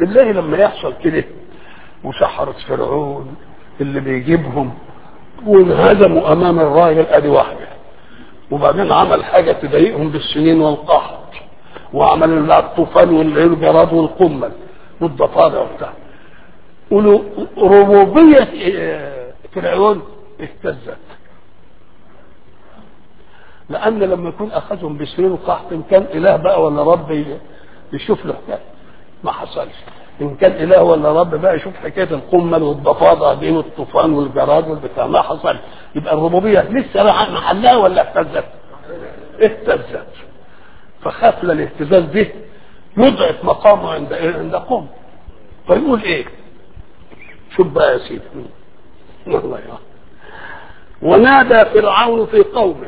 بالله لما يحصل كده وسحرة فرعون اللي بيجيبهم وانهزموا امام الراجل ادي واحده وبعدين عمل حاجه تضايقهم بالسنين والقحط وعمل الطوفان والجراد والقمل والضفادع وبتاع قولوا ربوبيه فرعون اهتزت لان لما يكون اخذهم بسنين القحط ان كان اله بقى ولا رب يشوف له حكايه ما حصلش ان كان اله ولا رب بقى يشوف حكايه القمل والضفادع دي والطوفان والجراد والبتاع ما حصل يبقى الربوبيه لسه محلها ولا اهتزت؟ اهتزت فخاف الاهتزاز ده يضعف مقامه عند عند قوم فيقول ايه؟ شوف بقى يا سيدي الله يا ونادى فرعون في قومه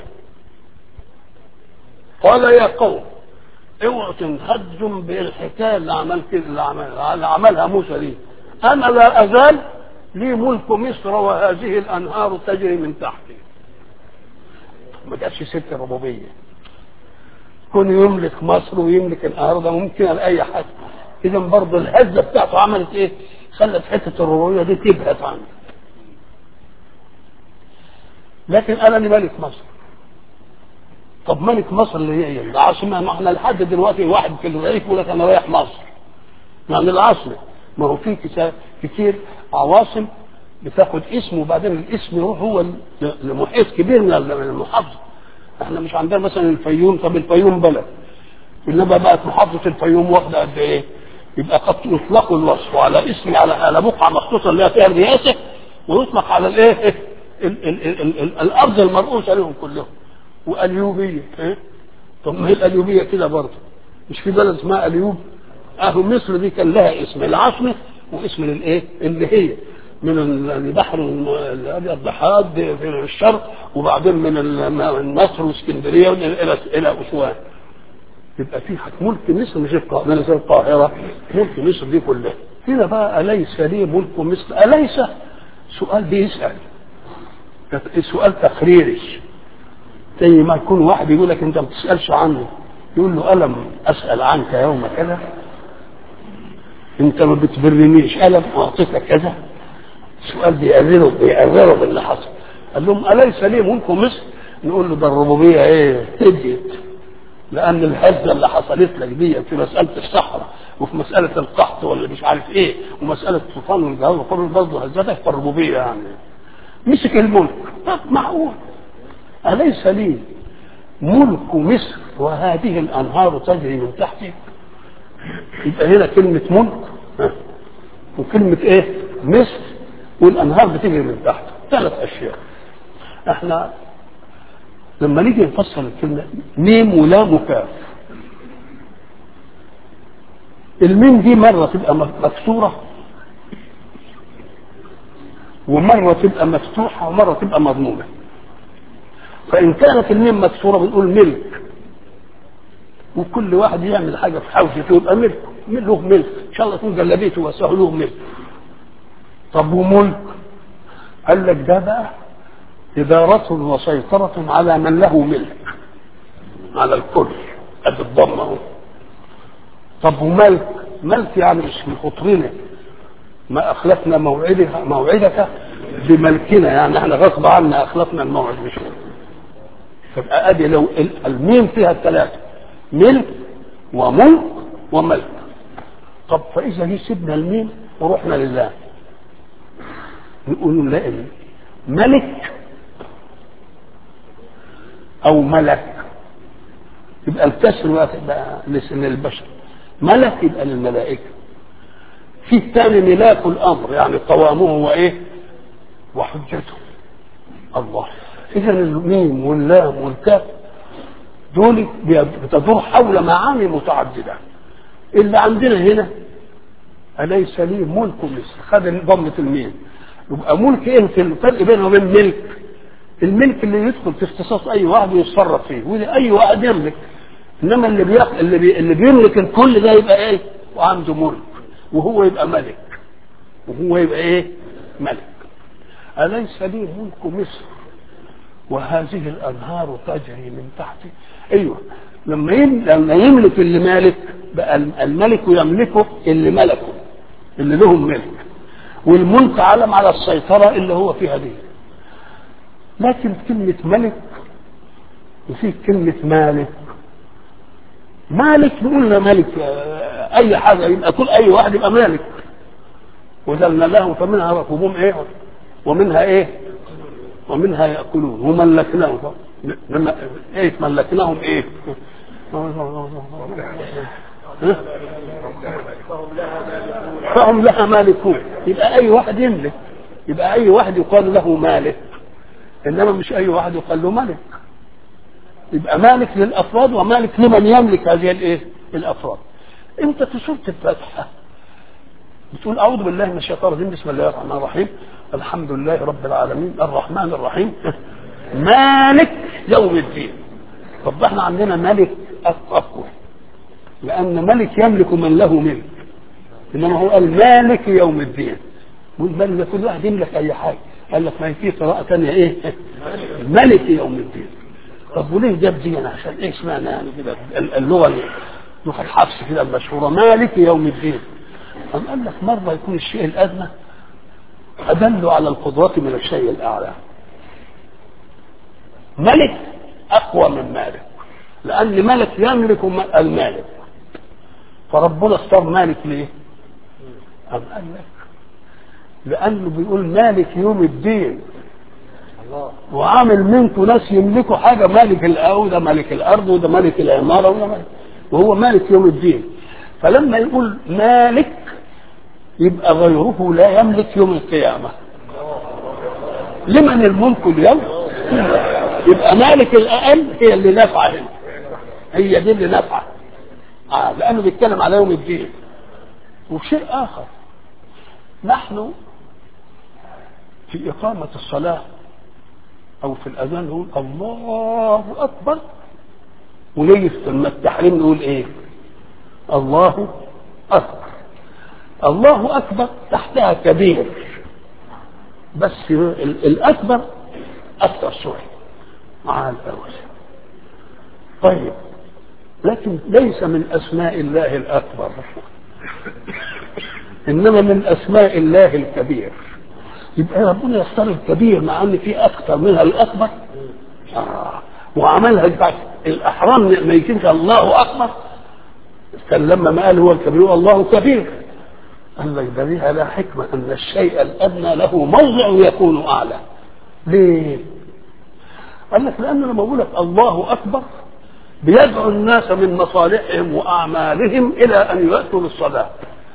قال يا قوم اوعوا تنهزم بالحكايه اللي عمل كده اللي عملها اللي عملها موسى دي انا لا ازال لي ملك مصر وهذه الانهار تجري من تحتي ما جاتش ست ربوبيه كون يملك مصر ويملك الانهار ده ممكن لاي حد اذا برضه الهزه بتاعته عملت ايه؟ خلت حته الربوبيه دي تبهت عنه لكن انا اللي ملك مصر طب ملك مصر اللي هي ايه؟ العاصمه ما احنا لحد دلوقتي واحد في الرئيس يقول لك انا رايح مصر. يعني العاصمه ما هو في كتير عواصم بتاخد اسم وبعدين الاسم يروح هو لمحيط كبير من المحافظه. احنا مش عندنا مثلا الفيوم طب الفيوم بلد. انما بقت محافظه الفيوم واخده قد ايه؟ يبقى قد يطلق الوصف على اسم على على بقعه مخصوصه اللي هي فيها الرئاسه ويطلق على الايه؟ الارض المرؤوسه لهم كلهم. واليوبيه إيه؟ طب ما هي الاليوبيه كده برضه مش في بلد اسمها اليوب اهو مصر دي كان لها اسم العاصمه واسم الايه اللي هي من البحر الابيض لحد في الشرق وبعدين من مصر واسكندريه الى الى اسوان يبقى في ملك مصر مش القاهره مش القاهره ملك مصر دي كلها هنا بقى اليس لي ملك مصر اليس سؤال بيسال سؤال تقريري زي ما يكون واحد يقول لك انت ما بتسالش عنه يقول له الم اسال عنك يوم كذا انت ما بتبرنيش الم اعطيتك كذا السؤال بيقرره بيقرره باللي حصل قال لهم اليس لي ملك مصر نقول له ده الربوبيه ايه هديت لان الهزه اللي حصلت لك دي في مساله الصحراء وفي مساله القحط ولا مش عارف ايه ومساله الطوفان والجو كل برضه هزتك في الربوبيه يعني مسك الملك طب معقول أليس لي ملك مصر وهذه الأنهار تجري من تحتي يبقى هنا كلمة ملك وكلمة إيه مصر والأنهار بتجري من تحت ثلاث أشياء احنا لما نيجي نفصل الكلمة ميم ولام وكاف الميم دي مرة تبقى مكسورة ومرة تبقى مفتوحة ومرة تبقى مضمومة فإن كانت الميم مكسورة بنقول ملك وكل واحد يعمل حاجة في حوشته يبقى ملك له ملك إن شاء الله تكون جلبيته واسعه له ملك طب وملك قال لك ده بقى إدارة وسيطرة على من له ملك على الكل قد الضم اهو طب وملك ملك يعني مش من خطرنا ما أخلفنا موعدك موعدك بملكنا يعني احنا غصب عنا أخلفنا الموعد مش تبقى ادي لو الميم فيها الثلاثه ملك وملك وملك طب فاذا دي سيبنا الميم ورحنا لله نقول لا ملك او ملك يبقى الكسر بقى لسن البشر ملك يبقى للملائكه في الثاني ملاك الامر يعني قوامه وايه وحجته الله اذا الميم واللام والكاف دول بتدور حول معاني متعدده اللي عندنا هنا اليس لي ملك مصر خد ضمه الميم يبقى ملك ايه في الفرق بينه وبين ملك الملك اللي يدخل في اختصاص اي واحد ويتصرف فيه وده اي واحد يملك انما اللي بيق... اللي, بي... اللي بيملك الكل ده يبقى ايه وعنده ملك وهو يبقى ملك وهو يبقى ايه ملك اليس لي ملك مصر وهذه الانهار تجري من تحتي ايوه لما يم... لما يملك اللي مالك بقى الملك يملكه اللي ملكه اللي لهم ملك والملك علم على السيطرة اللي هو فيها دي لكن كلمة ملك وفي كلمة مالك مالك قلنا ملك آه، أي حاجة يبقى كل أي واحد يبقى مالك وذلنا لهم فمنها ركوبهم إيه ومنها إيه ومنها يأكلون وملكناهم ف- لما إيه ملكناهم إيه ها؟ فهم لها مالكون يبقى أي واحد يملك يبقى أي واحد يقال له مالك إنما مش أي واحد يقال له ملك يبقى مالك للافراد ومالك لمن يملك هذه الايه الافراد انت في سوره الفاتحه بتقول اعوذ بالله من الشيطان الرجيم بسم الله الرحمن الرحيم الحمد لله رب العالمين الرحمن الرحيم مالك يوم الدين طب احنا عندنا ملك اقوى لان ملك يملك من له ملك انما هو قال مالك يوم الدين والملك كل واحد يملك اي حاجه قال لك ما هي في قراءه ثانيه ايه ملك يوم الدين طب وليه جاب دي أنا عشان ايه اشمعنى يعني كده اللغه اللي- لغه الحبس كده المشهوره مالك يوم الدين أم قال لك مره يكون الشيء الادنى ادل على القدرة من الشيء الاعلى ملك اقوى من مالك لان ملك يملك م- المالك فربنا اختار مالك ليه؟ أم قال لك لانه بيقول مالك يوم الدين وعامل منكم ناس يملكوا حاجه مالك الارض ده مالك الارض وده مالك العماره وده مالك وهو مالك يوم الدين فلما يقول مالك يبقى غيره لا يملك يوم القيامه لمن الملك اليوم يبقى مالك الاقل هي اللي نافعه هنا هي دي اللي نافعه آه لانه بيتكلم على يوم الدين وشيء اخر نحن في اقامه الصلاه او في الاذان نقول الله اكبر ونيجي في التحريم نقول ايه الله اكبر الله اكبر تحتها كبير بس ال- الاكبر اكثر شويه مع الاول طيب لكن ليس من اسماء الله الاكبر انما من اسماء الله الكبير يبقى ربنا يختار الكبير مع ان في اكثر منها الاكبر آه. وعملها بعد الاحرام ما يكونش الله اكبر كان لما ما قال هو الكبير الله كبير قال لك ده ليها لا حكمه ان الشيء الادنى له موضع يكون اعلى ليه؟ قال لك لان لما بقول لك الله اكبر بيدعو الناس من مصالحهم واعمالهم الى ان ياتوا للصلاه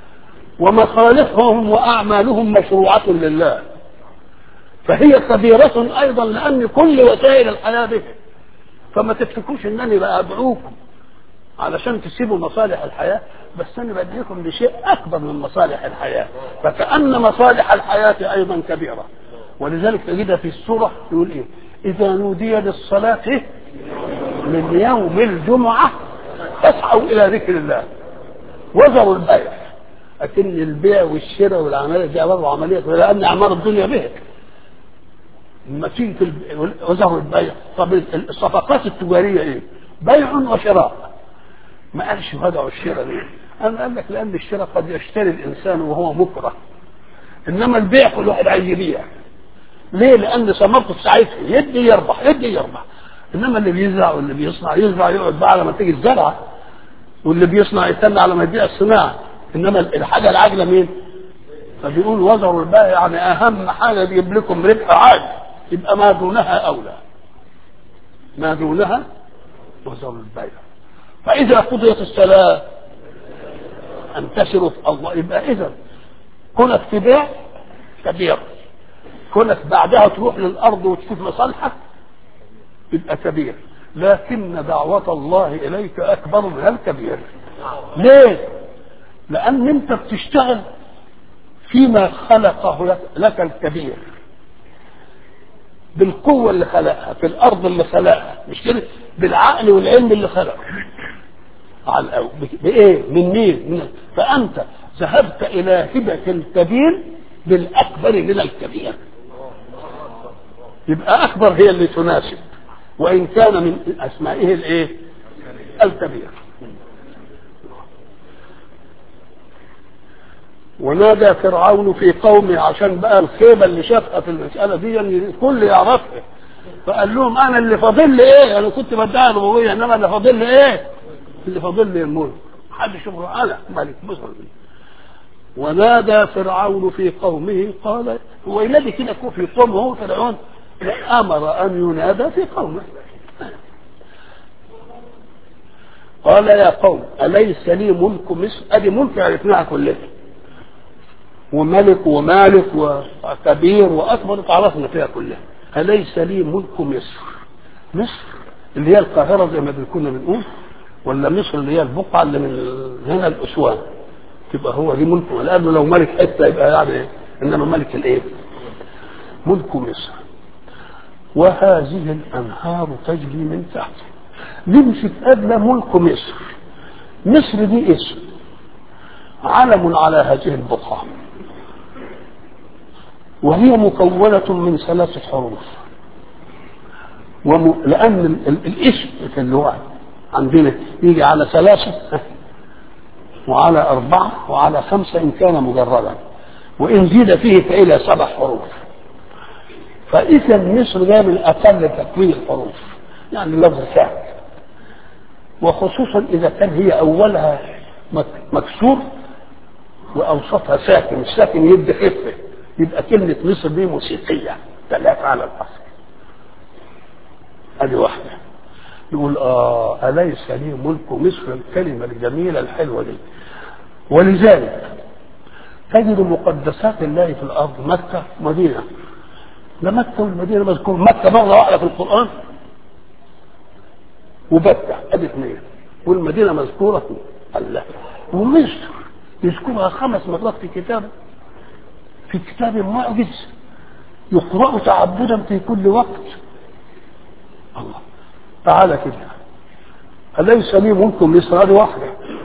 ومصالحهم واعمالهم مشروعه لله فهي كبيرة أيضا لأن كل وسائل الحياة به فما تفتكوش أنني بقى أدعوكم علشان تسيبوا مصالح الحياة بس أنا بديكم لشيء أكبر من مصالح الحياة فكأن مصالح الحياة أيضا كبيرة ولذلك تجدها في السورة يقول إيه إذا نودي للصلاة من يوم الجمعة فاسعوا إلى ذكر الله وذروا البيع لكن البيع والشراء والعملية دي برضه عملية لأن أعمار الدنيا بها لما تيجي في الب- وزهر البيع طب الصفقات التجاريه ايه؟ بيع وشراء ما قالش هذا الشراء ليه؟ انا قال لك لان الشراء قد يشتري الانسان وهو مكره انما البيع كل واحد عايز يبيع ليه؟ لان ثمرته في ساعتها يدي يربح يدي يربح انما اللي بيزرع واللي بيصنع يزرع يقعد بقى على ما تيجي الزرعه واللي بيصنع يستنى على ما يبيع الصناعه انما الحاجه العاجله مين؟ فبيقول وزروا البيع يعني اهم حاجه يجيب لكم ربح عاجل يبقى ما دونها اولى ما دونها وزروا البيع فاذا قضيت الصلاه انتشروا في الله يبقى اذا كونك تبيع كبير كونك بعدها تروح للارض وتشوف مصالحك يبقى كبير لكن دعوة الله إليك أكبر من الكبير ليه؟ لأن أنت بتشتغل فيما خلقه لك, لك الكبير بالقوة اللي خلقها في الأرض اللي خلقها مش كده بالعقل والعلم اللي خلقه على الأول بإيه؟ من مين؟ من فأنت ذهبت إلى هبة الكبير بالأكبر من الكبير يبقى أكبر هي اللي تناسب وإن كان من أسمائه الإيه؟ الكبير ونادى فرعون في قومه عشان بقى الخيبه اللي شافها في المساله دي الكل يعرفها فقال لهم انا اللي فاضل لي ايه انا كنت بدعي الربوبيه انما اللي فاضل لي ايه اللي فاضل لي الملك حد يشوفه انا ملك مصر ونادى فرعون في قومه قال هو ينادي كده في قومه هو فرعون امر ان ينادى في قومه قال يا قوم اليس لي ملك مصر ادي ملك عرفناها كلنا وملك ومالك وكبير واكبر تعرفنا فيها كلها اليس لي ملك مصر مصر اللي هي القاهره زي ما كنا بنقول ولا مصر اللي هي البقعه اللي من هنا الاسوان تبقى هو دي ملكه لانه لو ملك حته يبقى يعني إيه؟ انما ملك الايه؟ ملك مصر وهذه الانهار تجري من تحته نمسك ادنى ملك مصر مصر دي اسم علم على هذه البقعه وهي مكونة من ثلاثة حروف وم... لأن ال... ال... الاسم في اللغة عندنا يجي على ثلاثة وعلى أربعة وعلى خمسة إن كان مجردا وإن زيد فيه فإلى سبع حروف فإذا مصر ده من أقل تكوين الحروف يعني لفظ سهل وخصوصا إذا كان هي أولها مك... مكسور وأوسطها ساكن الساكن يدي خفة يبقى كلمة مصر دي موسيقية ثلاثة على الأصل هذه واحدة يقول آه أليس لي ملك مصر الكلمة الجميلة الحلوة دي ولذلك تجد مقدسات الله في الأرض مكة مدينة ده مكة والمدينة مذكور مكة مرة واحدة في القرآن وبكة أدي اثنين والمدينة مذكورة الله ومصر يذكرها خمس مرات في كتابه في كتاب معجز يقرأ تعبدا في كل وقت الله تعالى كده أليس لي ملك مصر هذه واحدة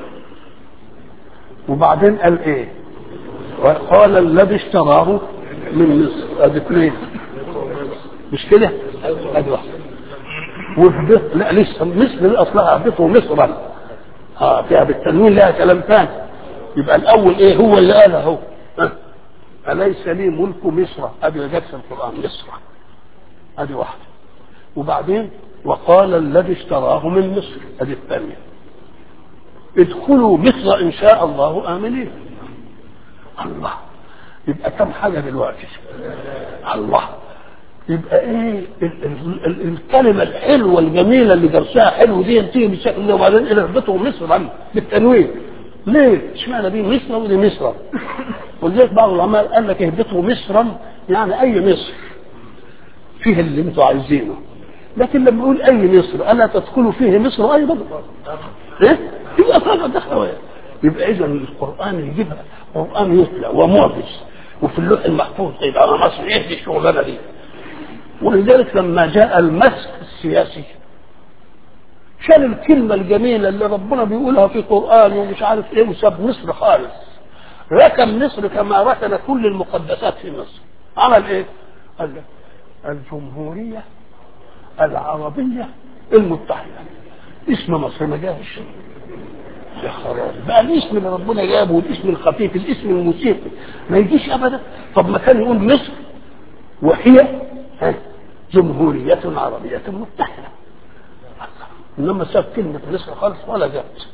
وبعدين قال ايه وقال الذي اشتراه من مصر ادي اثنين مش كده ادي واحدة وفي لا لسه مصر اصلها بيته مصرا اه فيها بالتنوين لها كلام ثاني يبقى الاول ايه هو اللي قالها هو أه. أليس لي ملك مصر أبي جت في القرآن مصر أدي واحدة وبعدين وقال الذي اشتراه من مصر أدي الثانية ادخلوا مصر إن شاء الله آمنين الله يبقى كم حاجة دلوقتي الله يبقى ايه ال ال ال الكلمة الحلوة الجميلة اللي درسها حلو دي تيجي بالشكل ده وبعدين الى اهبطوا مصر بالتنوين ليه؟ اشمعنى دي مصر ودي مصر؟ ولذلك بعض العلماء قال لك اهبطوا مصرا يعني اي مصر فيه اللي انتوا عايزينه لكن لما يقول اي مصر الا تدخلوا فيه مصر ايضا ايه؟ يبقى طبعا دخل يبقى اذا القران يجيبها قران يتلى ومعجز وفي اللوح المحفوظ يبقى مصر يهدي الشغلانه دي ولذلك لما جاء المسك السياسي شال الكلمة الجميلة اللي ربنا بيقولها في القرآن ومش عارف ايه وساب مصر خالص ركن مصر كما ركن كل المقدسات في مصر عمل ايه؟ قال الجمهورية العربية المتحدة اسم مصر ما جاش يا خراب بقى الاسم اللي ربنا جابه والاسم الخفيف الاسم الموسيقي ما يجيش ابدا طب ما كان يقول مصر وهي جمهورية عربية متحدة انما ساب كلمة مصر خالص ولا جت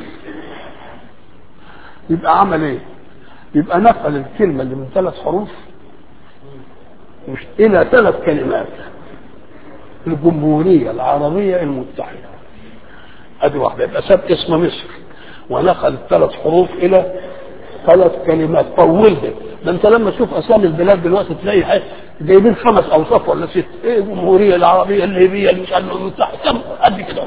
يبقى عمل ايه؟ يبقى نقل الكلمة اللي من ثلاث حروف مش إلى ثلاث كلمات الجمهورية العربية المتحدة ادي واحدة يبقى ساب اسم مصر ونقل الثلاث حروف إلى ثلاث كلمات طولها ده انت لما تشوف اسامي البلاد دلوقتي تلاقي حاجة جايبين خمس اوصاف ولا ست ايه الجمهوريه العربيه الليبيه اللي مش عارف المتحده كم قد كده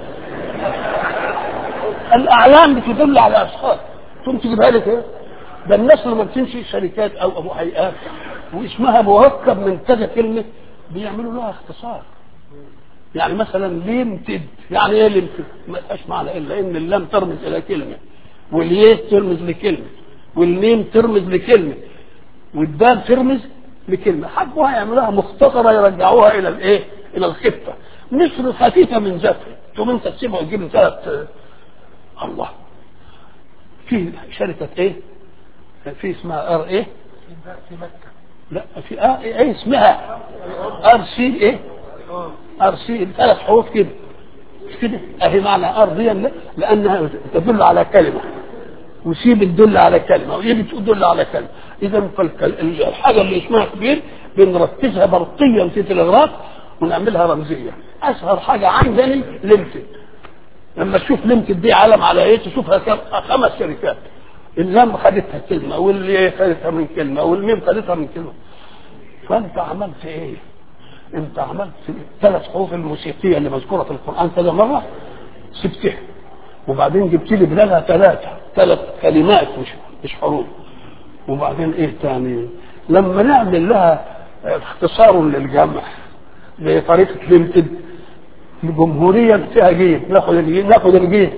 الاعلام بتدل على اشخاص ثم تجيبها لك ايه ده الناس لما بتمشي شركات او ابو هيئات واسمها مركب من كذا كلمه بيعملوا لها اختصار يعني مثلا ليمتد يعني ايه ليمتد ما لهاش معنى الا ان اللام ترمز الى كلمه والياء ترمز لكلمه والميم ترمز لكلمه والدال ترمز لكلمه حبوها يعملوها مختصره يرجعوها الى الايه؟ الى الخفه مصر خفيفه من ذاتها تقوم انت تسيبها وتجيب ثلاث الله في شركه ايه؟ في اسمها ار ايه في مكة لا في ار ايه إيه اسمها ار سي ايه ار سي ثلاث حروف كده مش كده اهي معنى ار دي لانها تدل على كلمه وسي بتدل على كلمه وايه بتدل على كلمه اذا فالحاجه اللي اسمها كبير بنركزها برقيا في تلغراف ونعملها رمزيه اشهر حاجه عندني ليمتد لما تشوف ليمتد دي علم على ايه تشوفها كم- خمس شركات اللام خدتها كلمه واللي خدتها من كلمه والميم خدتها من كلمه فانت عملت ايه؟ انت عملت ثلاث حروف الموسيقيه اللي مذكوره في القران كذا مره سبتها وبعدين جبت لي بدلها ثلاثه ثلاث كلمات مش مش حروف وبعدين ايه تاني؟ لما نعمل لها اختصار للجمع زي طريقه ليمتد الجمهوريه فيها جيم ناخد الجيم ناخد الجيم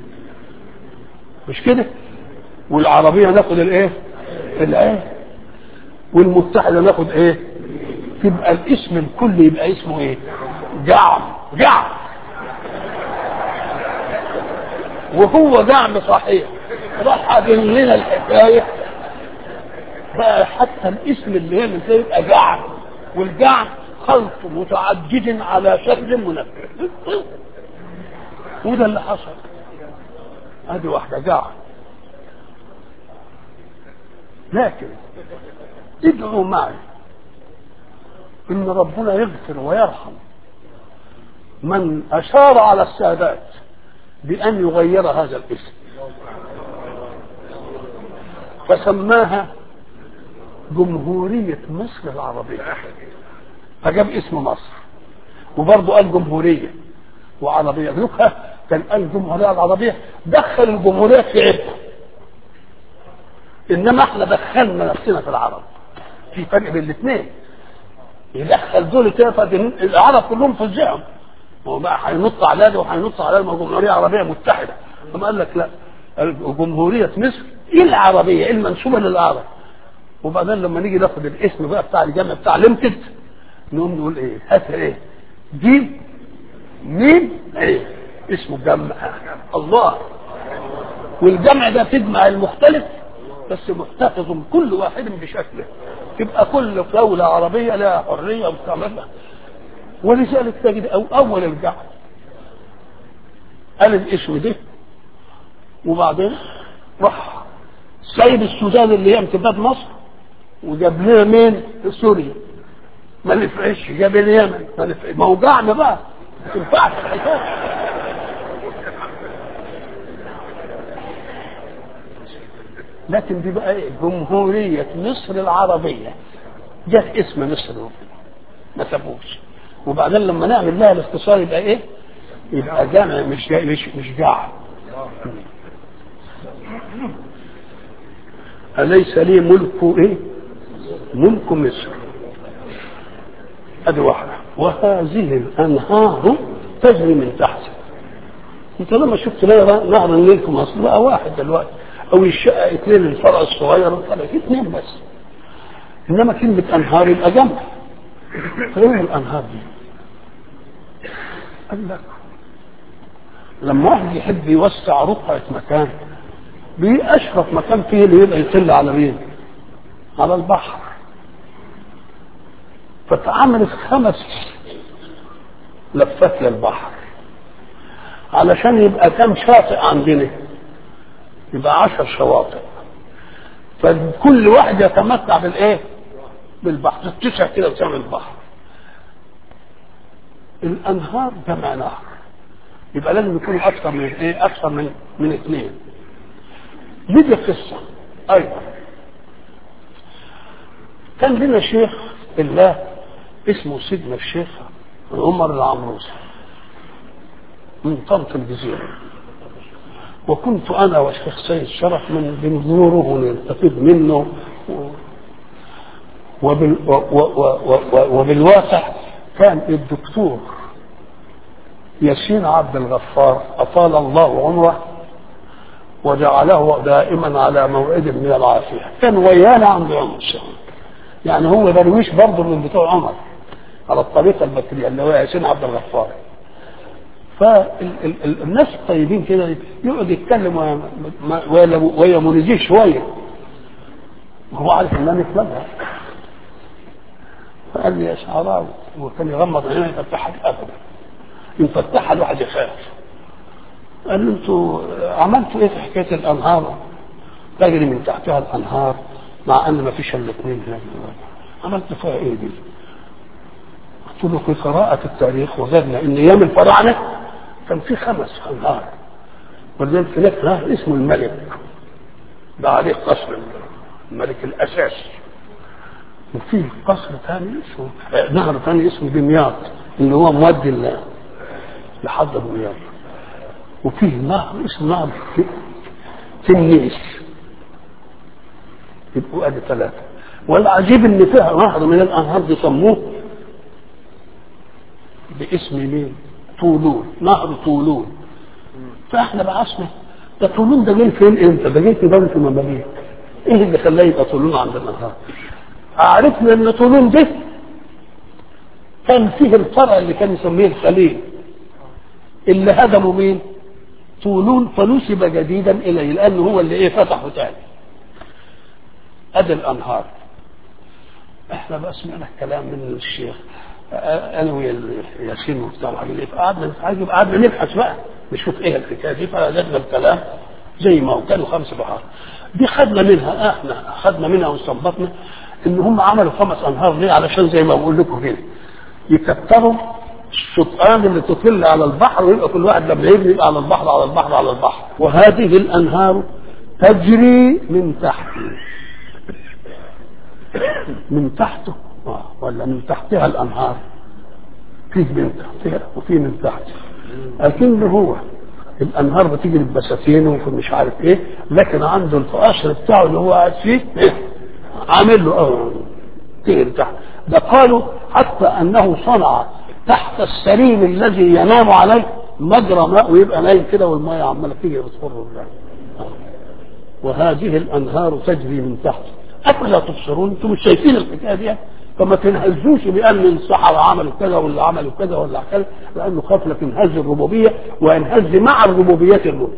مش كده؟ والعربيه ناخد الايه؟ العين والمتحده ناخد ايه؟ تبقى الاسم الكل يبقى اسمه ايه؟ جعم جعم وهو جعم صحيح راح قابل لنا الحكايه بقى حتى الاسم اللي هي من كده يبقى جعم والجعم خلط متعدد على شكل منفذ وده اللي حصل ادي واحده جعم لكن ادعوا معي ان ربنا يغفر ويرحم من اشار على السادات بان يغير هذا الاسم فسماها جمهورية مصر العربية فجاب اسم مصر وبرضه قال جمهورية وعربية ذوقها كان قال الجمهورية العربية دخل الجمهورية في عبء انما احنا دخلنا نفسنا في العرب في فرق بين الاثنين يدخل دول كده فدين- العرب كلهم فزعهم هو بقى هينط على ده وهينط على ده ما جمهوريه عربيه متحده ثم قال لك لا جمهوريه مصر ايه العربيه ايه المنسوبه للعرب وبعدين لما نيجي ناخد الاسم بقى بتاع الجامع بتاع ليمتد نقوم نقول ايه هات ايه جيم ميم ايه اسمه جمع الله والجمع ده تجمع المختلف بس محتفظ كل واحد بشكله تبقى كل دولة عربية لها حرية وتعملها ولذلك تجد أو أول الجمع قال الاسم ده وبعدين راح سايب السودان اللي هي امتداد مصر وجاب لنا مين؟ سوريا ما نفعش جاب اليمن ما نفعش ما هو جعنا بقى ما تنفعش الحكايه لكن دي بقى ايه جمهورية مصر العربية جت اسم مصر ما سابوش وبعدين لما نعمل لها الاختصار يبقى ايه؟ يبقى جامع مش جا- مش مش جاع أليس لي ملك ايه؟ ملك مصر ادي واحدة وهذه الانهار تجري من تحت انت لما شفت نهر نهر النيل في مصر بقى واحد دلوقتي او الشقه اثنين الفرع الصغير طلع في اثنين بس انما كلمه انهار يبقى جمع فايه الانهار دي؟ قال لك لما واحد يحب يوسع رقعة مكان بأشرف مكان فيه اللي يبقى يطل على مين؟ على البحر فتعملت خمس لفات للبحر علشان يبقى كم شاطئ عندنا يبقى عشر شواطئ فكل واحد يتمتع بالايه بالبحر تتسع كده وتعمل البحر الانهار جمع نهر يبقى لازم يكون اكثر من ايه اكثر من من اثنين دي قصه ايضا كان لنا شيخ بالله اسمه سيدنا الشيخ عمر العمروسي من طنط الجزيرة وكنت أنا والشيخ سيد شرف من بنزوره ونستفيد منه و- وبال و و و و وبالواقع كان الدكتور ياسين عبد الغفار أطال الله عمره وجعله دائما على موعد من العافية كان ويانا عند عمر يعني هو درويش برضه من بتوع عمر على الطريقة البكرية اللي هو ياسين عبد الغفار فالناس الطيبين كده يقعد يتكلم ويا- ويا ويا منيزيه شويه وهو عارف ان انا اتلغى فقال لي يا شعراوي هو كان يغمض عينيه يفتحها ابدا ان فتحها الواحد يخاف قال له انتوا عملتوا ايه في حكايه الانهار تجري من تحتها الانهار مع ان ما فيش الا اثنين هناك عملت فيها ايه دي؟ قلت له في قراءة التاريخ وجدنا ان ايام الفراعنة كان في خمس انهار ولذلك هناك نهر اسمه الملك ده عليه قصر الملك الاساسي وفي قصر ثاني اسمه نهر ثاني اسمه دمياط اللي هو مودي ل- لحد دمياط وفيه نهر اسمه نهر تنيس يبقوا ادي ثلاثه والعجيب ان فيها نهر من الانهار دي سموه باسم مين؟ طولون نهر طولون فاحنا بعثنا ده طولون ده جاي فين امتى؟ ده جاي في دوله المماليك ايه اللي خلاه يبقى طولون عند الانهار؟ عرفنا ان طولون ده كان فيه الفرع اللي كان يسميه الخليل اللي هدموا مين؟ طولون فنسب جديدا اليه لانه هو اللي ايه فتحه تاني ادي الانهار احنا بقى سمعنا الكلام من الشيخ انا ويا ياسين وبتاع الحاجات دي فقعدنا نتعجب قعدنا نبحث بقى نشوف ايه الحكايه دي فوجدنا الكلام زي ما هو كانوا خمس بحار دي خدنا منها احنا خدنا منها واستنبطنا ان هم عملوا خمس انهار ليه علشان زي ما بقول لكم كده يكتروا الشطآن اللي تطل على البحر ويبقى كل واحد لما يبني يبقى على البحر على البحر على البحر وهذه الانهار تجري من تحته من تحته آه، ولا من تحتها الانهار فيه من تحتها وفيه من تحته لكن هو الانهار بتيجي ببساتين وفي مش عارف ايه لكن عنده القصر بتاعه اللي هو قاعد فيه إيه؟ عامل له اه تيجي تحت ده قالوا حتى انه صنع تحت السرير الذي ينام عليه مجرى ماء ويبقى نايم كده والميه عماله تيجي بتخر وهذه الانهار تجري من تحته افلا تبصرون انتم مش شايفين الحكايه دي فما تنهزوش بان الصحراء عملوا كذا ولا عملوا كذا ولا كذا لانه خاف لك انهز الربوبيه وينهز مع الربوبيه الملك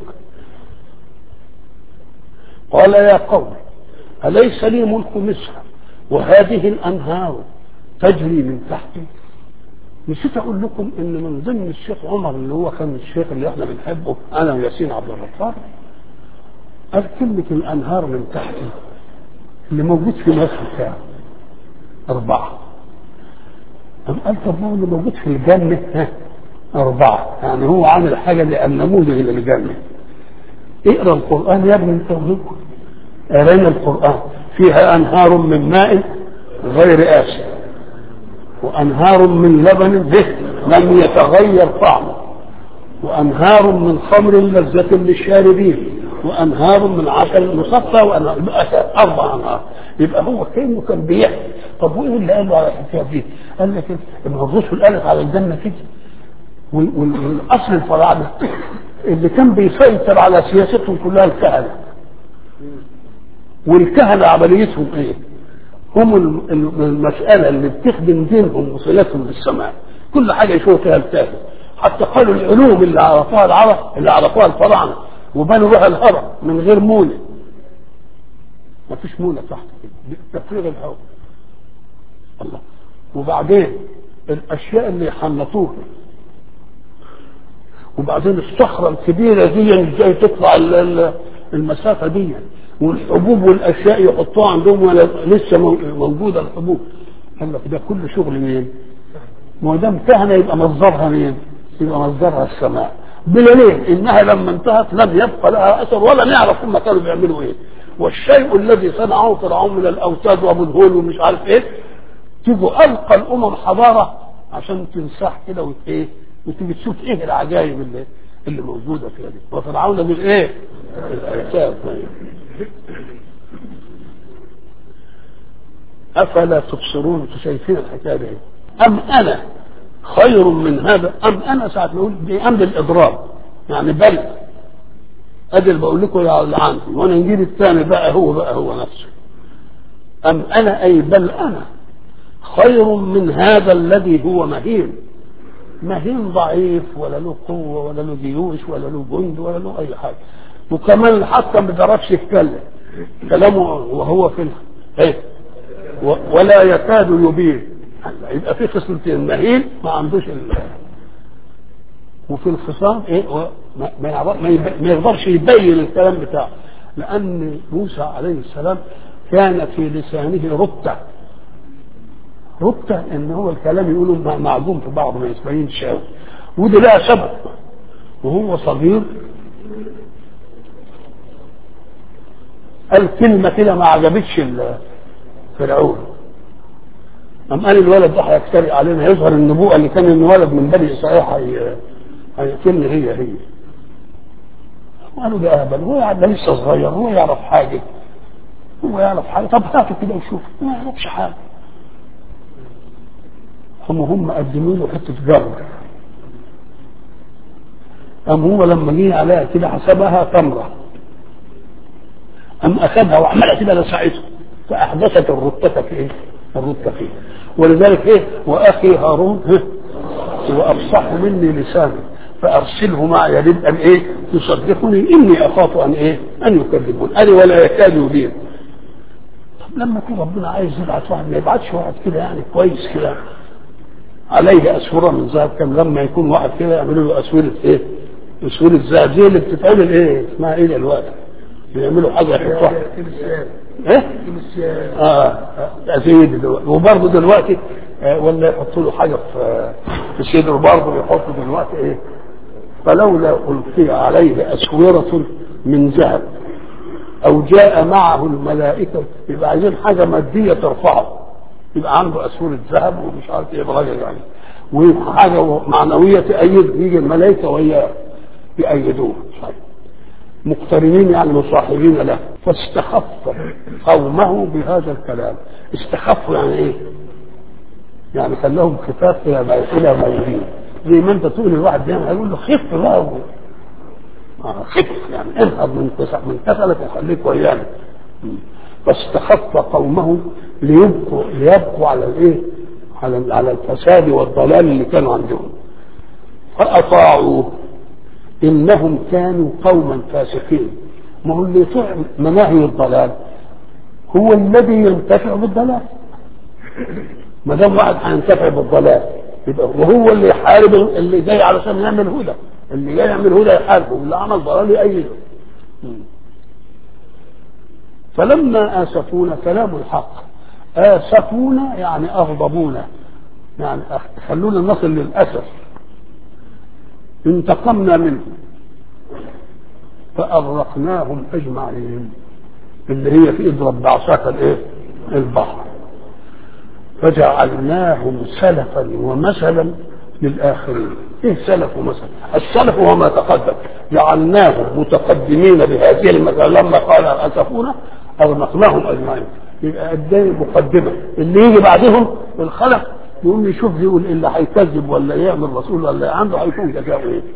قال يا قوم اليس لي ملك مصر وهذه الانهار تجري من تحتي نسيت اقول لكم ان من ضمن الشيخ عمر اللي هو كان الشيخ اللي احنا بنحبه انا وياسين عبد الغفار قال كلمه الانهار من تحتي اللي موجود في مصر كام؟ أربعة أم قال طب ما هو اللي موجود في الجنة ها أربعة يعني هو عامل حاجة للنموذج للجنة اقرا القرآن يا ابني انت وزوجك قرينا القرآن فيها أنهار من ماء غير آسف وأنهار من لبن به لم يتغير طعمه وأنهار من خمر لذة للشاربين وانهار من عسل مصفى وانهار اربع انهار يبقى هو كانه كان بيحكي طب وايه اللي قال له على الحكايه دي؟ قال لك ابن الرسل قالت على الجنه كده وال- وال- والاصل الفراعنه اللي كان بيسيطر على سياستهم كلها الكهنه والكهنه عمليتهم ايه؟ هم ال- ال- المساله اللي بتخدم دينهم وصلتهم بالسماء كل حاجه يشوفوا فيها الكاهن حتى قالوا العلوم اللي عرفوها العرب اللي عرفوها الفراعنه وبنوا بها الهرم من غير مونه ما فيش مونه تحت كده تفريغ الهواء الله وبعدين الاشياء اللي حنطوها وبعدين الصخره الكبيره دي ازاي تطلع ال- ال- المسافه دي والحبوب والاشياء يحطوها عندهم ولا لسه مو- موجوده الحبوب قال لك ده كل شغل مين؟ ما دام كهنه يبقى مصدرها مين؟ يبقى مصدرها السماء بدليل انها لما انتهت لم يبقى لها اثر ولا نعرف هم كانوا بيعملوا ايه والشيء الذي صنعه فرعون من الاوتاد وابو الهول ومش عارف ايه تيجوا القى الامم حضاره عشان تنساح كده وت ايه وتيجي تشوف ايه العجائب اللي اللي موجوده فيها دي وفرعون من ايه؟ الاوتاد افلا تبصرون انتم شايفين الحكايه دي ام انا خير من هذا ام انا ساعه ما اقول دي ام بالاضراب يعني بل ادي اللي بقول لكم يا اللي عندي وانا نجيب الثاني بقى هو بقى هو نفسه ام انا اي بل انا خير من هذا الذي هو مهين مهين ضعيف ولا له قوه ولا له جيوش ولا له جند ولا له اي حاجه وكمان حتى ما بيعرفش يتكلم كلامه وهو في ايه و- ولا يكاد يبين يبقى في خصلتين مهين ما عندوش ال... وفي الخصام ايه و- ما, ما, يعرف- ما, يب- ما يقدرش يبين الكلام بتاعه لان موسى عليه السلام كان في لسانه ربته ربته ان هو الكلام يقوله م- معجون في بعض ما يبينش قوي ودي لها سبب وهو صغير قال كلمه كده ما عجبتش ال- فرعون أم قال الولد ده هيفترق علينا يظهر النبوءة اللي كان الولد من بني إسرائيل هي- هيقتلني هي هي قالوا ده أهبل هو يعني ده لسه صغير هو يعرف حاجة هو يعرف حاجة طب هاته كده وشوف ما يعرفش حاجة هم هم قدموا له حتة جرد أم هو لما جه عليها كده حسبها تمرة أم أخذها وعملها كده لسعته فأحدثت الرتة في إيه؟ الرتة فيه ولذلك إيه وأخي هارون ها هو أفصح مني لسانا فأرسله معي يريد أن إيه يصدقني إني أخاف أن إيه أن يكذبون أنا ولا يكاد يبين طب لما يكون ربنا عايز يبعث واحد ما يبعتش واحد كده يعني كويس كده عليه أسورة من ذهب كان لما يكون واحد كده يعملوا له أسورة إيه؟ أسورة ذهب زي اللي بتتعمل إيه؟ اسمها إيه دلوقتي؟ بيعملوا حاجة يحطوها إيه؟ اه زي دلوقتي وبرضه دلوقتي آه ولا يحطوا له حاجه في في صدره برضه يحطوا دلوقتي ايه فلولا القي عليه اسوره من ذهب او جاء معه الملائكه يبقى عايزين حاجه ماديه ترفعه يبقى عنده اسوره ذهب ومش عارف ايه راجل يعني وحاجه معنويه تأيد يجي الملائكه وياه يأيدوه صحيح. مقترنين يعني مصاحبين له فاستخف قومه بهذا الكلام استخفوا يعني ايه يعني خلاهم خفاف الى ما الى ما يريد زي ما انت تقول الواحد يعني هيقول له خف بقى آه خف يعني انهض من كسل من كسلك وخليك ويانا فاستخف قومه ليبقوا ليبقوا على الايه على على الفساد والضلال اللي كانوا عندهم فاطاعوه انهم كانوا قوما فاسقين ما هو اللي يطيع مناهي الضلال هو الذي ينتفع بالضلال ما دام واحد هينتفع بالضلال يبقى وهو اللي يحارب اللي جاي علشان يعمل هدى اللي جاي يعمل هدى يحاربه واللي عمل ضلال يأيده فلما آسفونا كلام الحق آسفونا يعني أغضبونا يعني خلونا نصل للأسف انتقمنا منهم فأغرقناهم أجمعين اللي هي في اضرب بعصاك الايه؟ البحر فجعلناهم سلفا ومثلا للآخرين ايه سلف ومثل السلف هو ما تقدم جعلناهم متقدمين بهذه المثل لما قال اسفونا اغرقناهم اجمعين يبقى اداني مقدمه اللي يجي بعدهم الخلف يقوم يشوف يقول اللي هيكذب ولا يعمل رسول ولا عنده هيكون جزاؤه ايه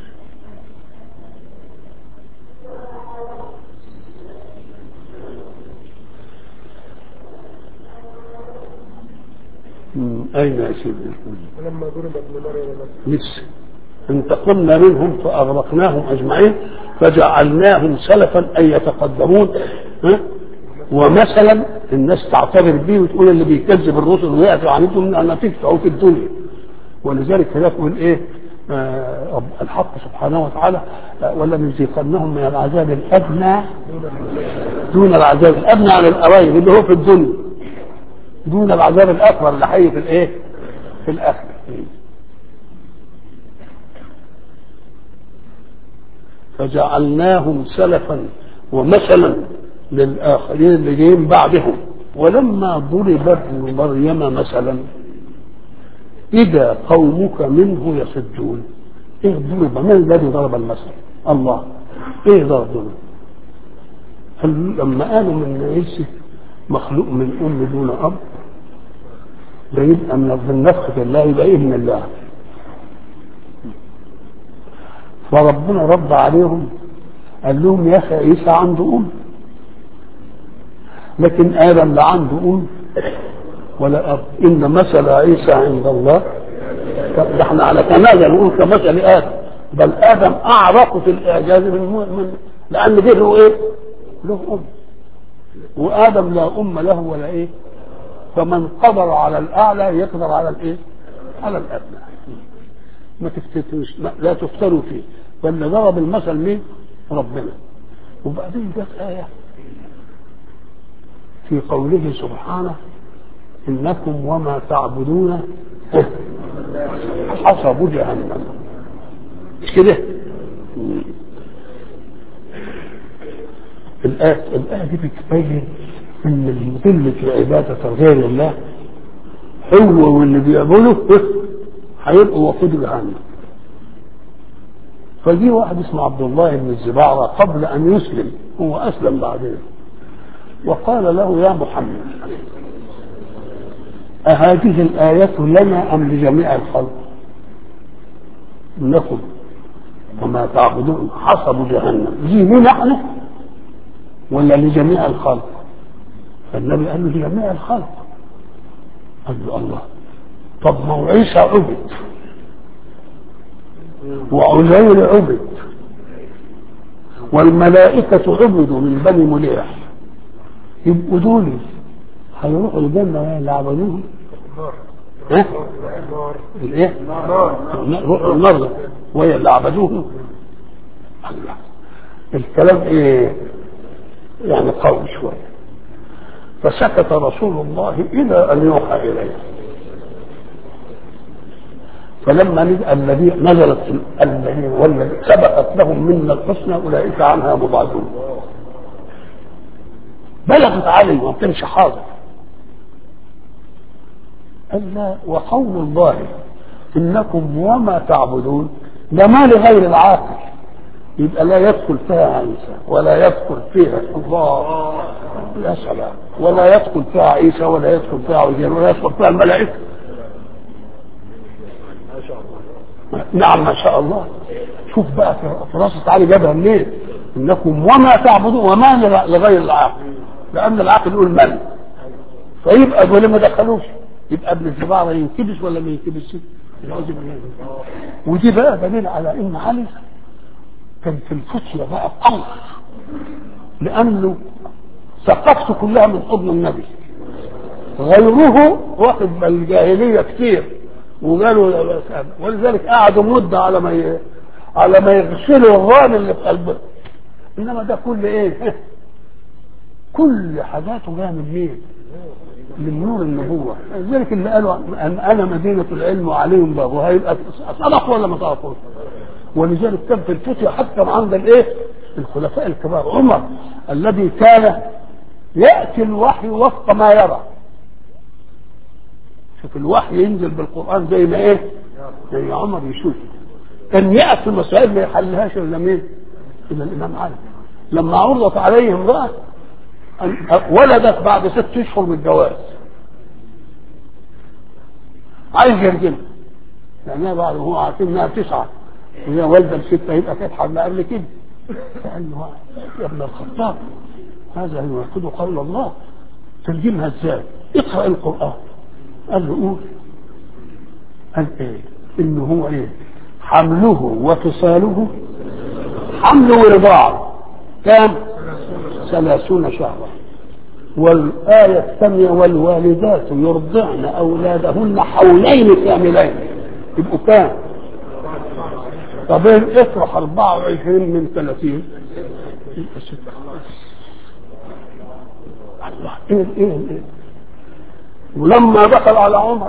أين يا سيدي؟ ولما ضرب ابن مريم مثلا لسه انتقمنا منهم فأغرقناهم أجمعين فجعلناهم سلفا أي يتقدمون ها؟ ومثلا الناس تعتبر به وتقول اللي بيكذب الرسل ويعفو عنكم أن تدفعوا في الدنيا ولذلك هناك يقول إيه آه رب- الحق سبحانه وتعالى آه ولا نذيقنهم من العذاب الأدنى دون العذاب الأدنى عن القرايب اللي هو في الدنيا دون العذاب الأكبر اللي حي في الإيه؟ في الآخرة فجعلناهم سلفا ومثلا للآخرين اللي جايين بعدهم ولما ضرب ابن مريم مثلا إذا قومك منه يصدون إيه ضرب من الذي ضرب المثل الله إيه ضرب ضرب قال لما قالوا من عيسى مخلوق من أم دون أب ده يبقى من النفخ في الله يبقى إيه من الله فربنا رد عليهم قال لهم يا اخي عيسى عنده ام لكن ادم لا عنده ام ولا اب ان مثل عيسى عند الله ده احنا على تنازل نقول كمثل ادم بل ادم اعرق في الاعجاز من من لان دي له ايه؟ له ام وادم لا ام له ولا ايه فمن قدر على الاعلى يقدر على الايه على الادنى ما تفتتوش ما- لا تفتروا فيه ولا ضرب المثل مين ربنا وبعدين جت ايه في قوله سبحانه انكم وما تعبدون حسب جهنم مش كده الآية الآية دي بتبين إن المضل في عبادة غير الله هو واللي بيعمله هيبقوا وقود جهنم فجي واحد اسمه عبد الله بن الزبعرة قبل أن يسلم هو أسلم بعدين وقال له يا محمد أهذه الآية لنا أم لجميع الخلق؟ إنكم وما تعبدون حسب جهنم دي لنا احنا ولا لجميع الخلق؟ فالنبي قال له لجميع الخلق قال له الله طب ما هو عيسى عبد وعزير عبد والملائكة عبدوا من بني مليح يبقوا دول هيروحوا الجنة وهي اللي عبدوهم ها؟ الايه؟ روحوا النار وهي اللي عبدوهم الله الكلام ايه؟ يعني قوي شويه فسكت رسول الله الى ان يوحى اليه فلما نزل الذي نزلت الذي والذي سبقت لهم منا الحسنى اولئك عنها مبعدون بلغت عليه ما كانش حاضر قال لا وقول الله انكم وما تعبدون ده ما لغير العاقل يبقى لا يدخل فيها عيسى ولا يدخل فيها الله يا سلام ولا يدخل فيها عيسى ولا يدخل فيها عزير ولا يدخل فيها الملائكه نعم ما شاء الله شوف بقى فراسة تعالى جابها منين انكم وما تعبدون وما لغير العاقل لان العاقل يقول من فيبقى دول ما دخلوش يبقى ابن الزبارة ينكبس ولا ما ينكبسش العوذ بالله ودي بقى دليل على ان علي كان في الفتية بقى قوي لانه ثقافته كلها من حضن النبي غيره واخد من الجاهليه كتير وقالوا ولذلك قعدوا مده على ما ي... على ما يغسلوا الران اللي في قلبه انما ده كل ايه؟ كل حاجاته جايه من مين؟ من نور النبوه لذلك اللي قالوا ان انا مدينه العلم وعليهم بابها هيبقى صدق ولا ما صدقوش؟ ولذلك كان في الفتية حتى عند الايه؟ الخلفاء الكبار عمر الذي كان ياتي الوحي وفق ما يرى شوف الوحي ينزل بالقران زي ما ايه؟ زي عمر يشوف كان ياتي المسائل ما يحلهاش الا مين؟ الا الامام علي لما عرضت عليه امراه ولدت بعد ست اشهر من الجواز عايز يرجمها لانها بعد هو عارفين انها تسعه وهي والده الستة يبقى كانت حمله قبل كده فقال له يا ابن الخطاب هذا يناقض قول الله ترجمها ازاي؟ اقرا القران قال له قول قال ايه؟ انه هو ايه؟ حمله وفصاله حمل ورضاعه كام؟ ثلاثون شهرا والآية الثانية والوالدات يرضعن أولادهن حولين كاملين يبقوا كام؟ طب اطرح 24 من 30 يبقى ستة الله ايه ايه ايه ولما دخل على عمر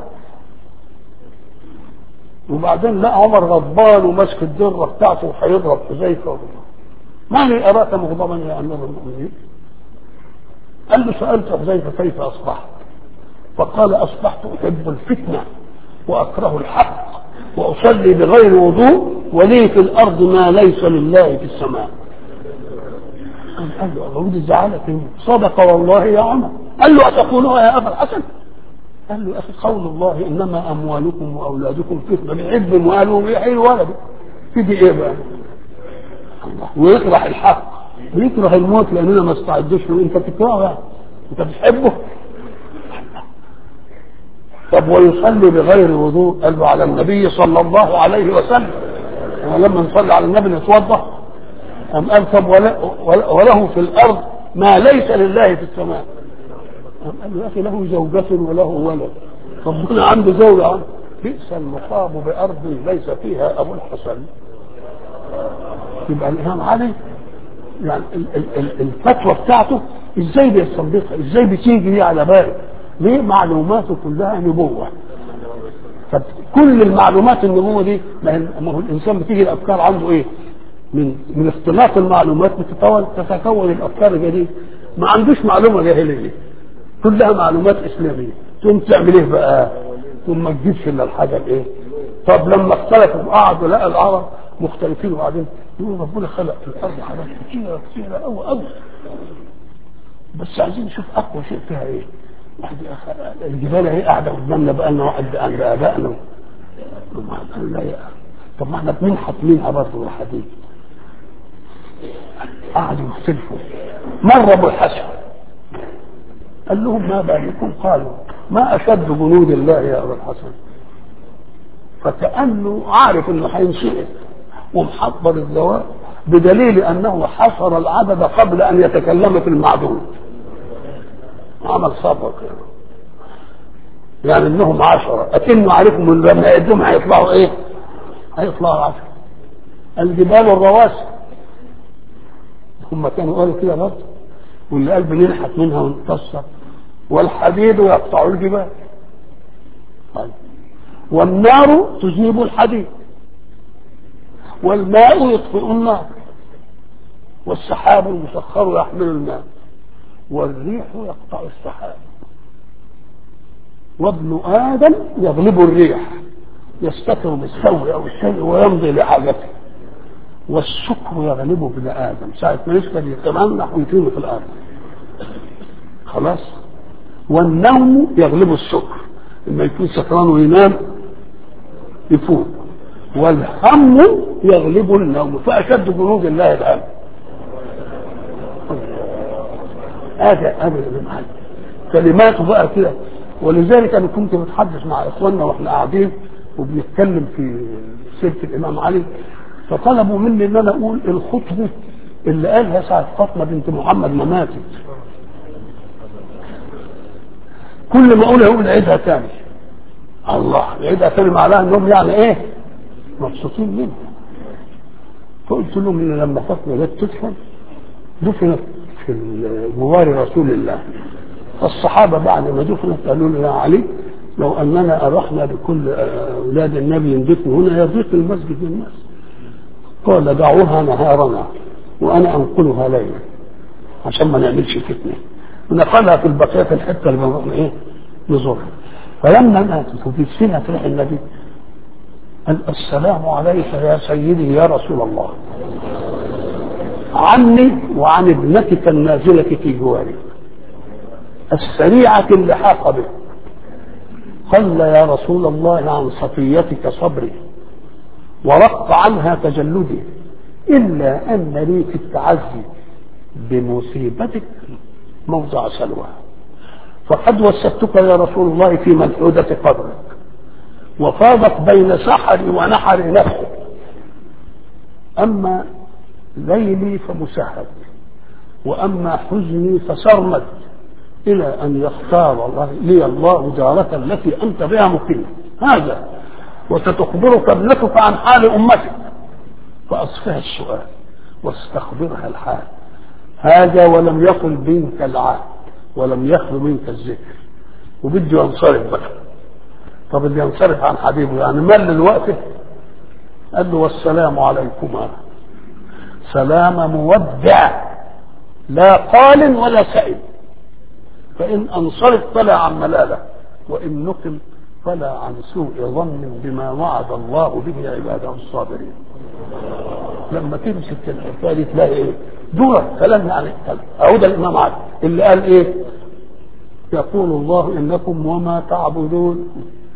وبعدين لقى عمر غضبان وماسك الدره بتاعته وهيضرب حذيفه ما لي اراك مغضبا يا امير المؤمنين قال له سالت حذيفه كيف اصبحت فقال اصبحت احب الفتنه واكره الحق واصلي بغير وضوء ولي في الارض ما ليس لله في السماء قال له أعود زعلك صدق والله يا عمر قال له أتقولها يا أبا الحسن قال له يا أخي قول الله إنما أموالكم وأولادكم فتنة بيحب ماله ويحيي ولده تدي إيه بقى؟ الله ويكره الحق ويكره الموت لأننا ما استعدوش له أنت بتكرهه يعني أنت بتحبه طب ويصلي بغير وضوء قال له على النبي صلى الله عليه وسلم ولما نصلي على النبي نتوضا أم قال طب وله في الأرض ما ليس لله في السماء قال له يا اخي له زوجة وله ولد ربنا عنده زوجة عنده. بئس المقام بأرض ليس فيها أبو الحسن يبقى الإمام علي يعني ال- ال- ال- الفتوى بتاعته ازاي بيستنبطها ازاي بتيجي دي على باله ليه معلوماته كلها نبوة فكل المعلومات النبوة دي ما هي- ما هو الإنسان بتيجي الأفكار عنده إيه من من اختلاط المعلومات بتتكون تتكون الأفكار الجديدة ما عندوش معلومة جاهلية كلها معلومات إسلامية تقوم تعمل إيه بقى ثم ما تجيبش إلا الحاجة الإيه طب لما اختلفوا وقعدوا لقى العرب مختلفين وبعدين يقولوا ربنا خلق في الارض حاجات كتيره كتيره قوي قوي بس عايزين نشوف اقوى شيء فيها ايه واحد يا أخي، الجبال اهي قاعده قدامنا بقى لنا واحد عند ابائنا قال لا يا طب ما احنا بننحت منها برضه الحديد قعدوا يختلفوا مر ابو الحسن قال لهم ما بالكم قالوا ما اشد جنود الله يا ابا الحسن فكأنه عارف انه هينسئل ومحضر الجواب بدليل انه حصر العدد قبل ان يتكلم في المعدود عمل صبر كده يعني انهم عشرة اكنه عارفهم ان لما يعدهم هيطلعوا ايه هيطلعوا عشرة الجبال الرواسي هم كانوا قالوا كده برضه واللي قال بننحت منها ونكسر والحديد يقطع الجبال طيب والنار تجيب الحديد والماء يطفئ النار والسحاب المسخر يحمل الماء والريح يقطع السحاب وابن ادم يغلب الريح يستتر بالسوء او الشيء ويمضي لحاجته والسكر يغلب ابن ادم ساعه ما يسكر يتمنح ويطير في الارض خلاص والنوم يغلب السكر لما يكون سكران وينام يفوق والهم يغلب النوم فاشد جنود الله الهم هذا ابدا الحل كلماته بقى كده ولذلك انا كنت بتحدث مع اخواننا واحنا قاعدين وبنتكلم في سيره الامام علي فطلبوا مني ان انا اقول الخطبه اللي قالها ساعه فاطمه بنت محمد ما ماتت كل ما اقولها يقول عيدها تاني الله عيدها تاني معناها انهم يعني ايه مبسوطين منها فقلت لهم ان لما فاطمه جت تدفن دفنت في جوار رسول الله فالصحابه بعد ما دفنت قالوا له يا علي لو اننا ارحنا بكل اولاد النبي يندفنوا هنا يضيق المسجد بالناس قال دعوها نهارنا وانا انقلها ليلا عشان ما نعملش فتنه ونقلها في البقيه في الحته اللي بنروح ايه نزورها فلما ماتت وفي سنه روح النبي قال السلام عليك يا سيدي يا رسول الله عني وعن ابنتك النازلة في جواري السريعة اللحاق به قل يا رسول الله عن صفيتك صبري ورق عنها تجلدي إلا أن لي في التعزي بمصيبتك موضع سلوى فقد وسدتك يا رسول الله في منحودة قبرك وفاضت بين سحري ونحر نفسك أما ليلي فمسهد وأما حزني فسرمد إلى أن يختار الله لي الله دارة التي أنت بها مقيم هذا وستخبرك ابنتك عن حال أمتك فأصفها السؤال واستخبرها الحال هذا ولم يقل منك العهد ولم يخلو منك الذكر وبده ينصرف بقى طب اللي ينصرف عن حبيبه يعني مل الوقت قال له والسلام عليكما سلام مودع لا قال ولا سئل فإن أنصرف فلا عن ملالة وإن نقل فلا عن سوء ظن بما وعد الله به عباده الصابرين لما تمسك الحكايه دي تلاقي ايه دور كلام يعني اعود الامام علي اللي قال ايه يقول الله انكم وما تعبدون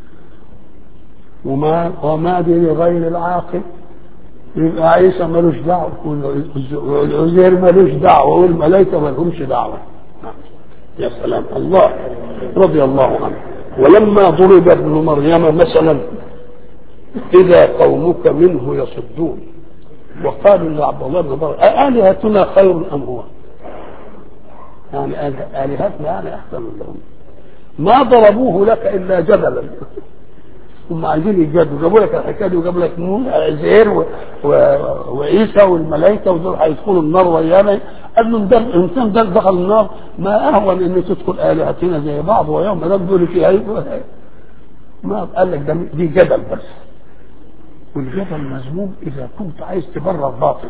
وما وما دي لغير العاقل يبقى عيسى ملوش دعوه والعزير ملوش دعوه والملائكه ملهمش دعوه يا سلام الله رضي الله عنه ولما ضرب ابن مريم مثلا اذا قومك منه يصدون وقالوا لعبد الله بن مريم أآلهتنا خير ام هو؟ يعني آل- آلهتنا يعني أحسن لهم ما ضربوه لك إلا جدلا هم عايزين يجادلوا جابوا لك الحكايه دي وجابوا لك نوح عزير و... و... وعيسى والملائكه ودول هيدخلوا النار ويانا قال له ده الانسان ده دخل النار ما اهون ان تدخل الهتنا زي بعض ويوم ده دول في هيبقوا ما قال لك ده دي جدل بس والجدل مذموم اذا كنت عايز تبرر باطل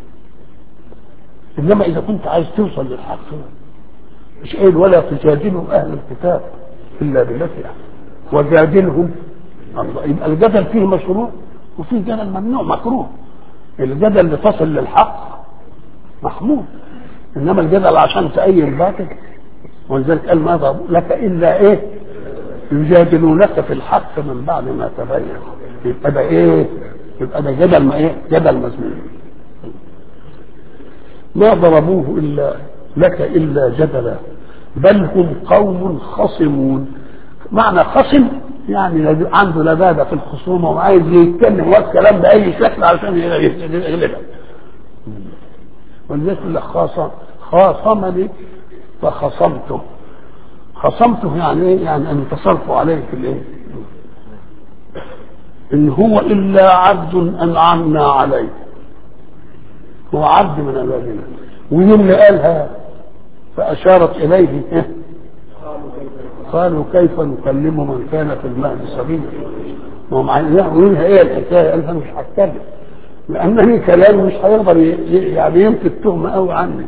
انما اذا كنت عايز توصل للحق مش قايل ولا تجادلوا اهل الكتاب الا بالتي احسن وجادلهم الله يبقى الجدل فيه مشروع وفيه جدل ممنوع مكروه الجدل اللي تصل للحق محمود انما الجدل عشان تأيي الباطل ولذلك قال ما ضربوا لك الا ايه يجادلونك في الحق من بعد ما تبين يبقى ده ايه يبقى ده جدل ما ايه جدل مذموم ما ضربوه الا لك الا جدلا بل هم قوم خصمون معنى خصم يعني لد- عنده لبابه في الخصومه وعايز يتكلم والكلام باي شكل عشان يغلبك ولذلك يقول لك خاصم خاصمني فخصمته خصمته يعني ايه؟ يعني انتصرت عليه في الايه؟ ان هو الا عبد انعمنا عليه هو عبد من عبادنا ويوم اللي قالها فاشارت اليه إيه؟ قالوا كيف نكلم من كان في المهد صبيا وهم عايزين ايه الحكايه قال مش هتكلم لانني كلام مش هيقدر ي- ي- يعني يمكن التهمه قوي عني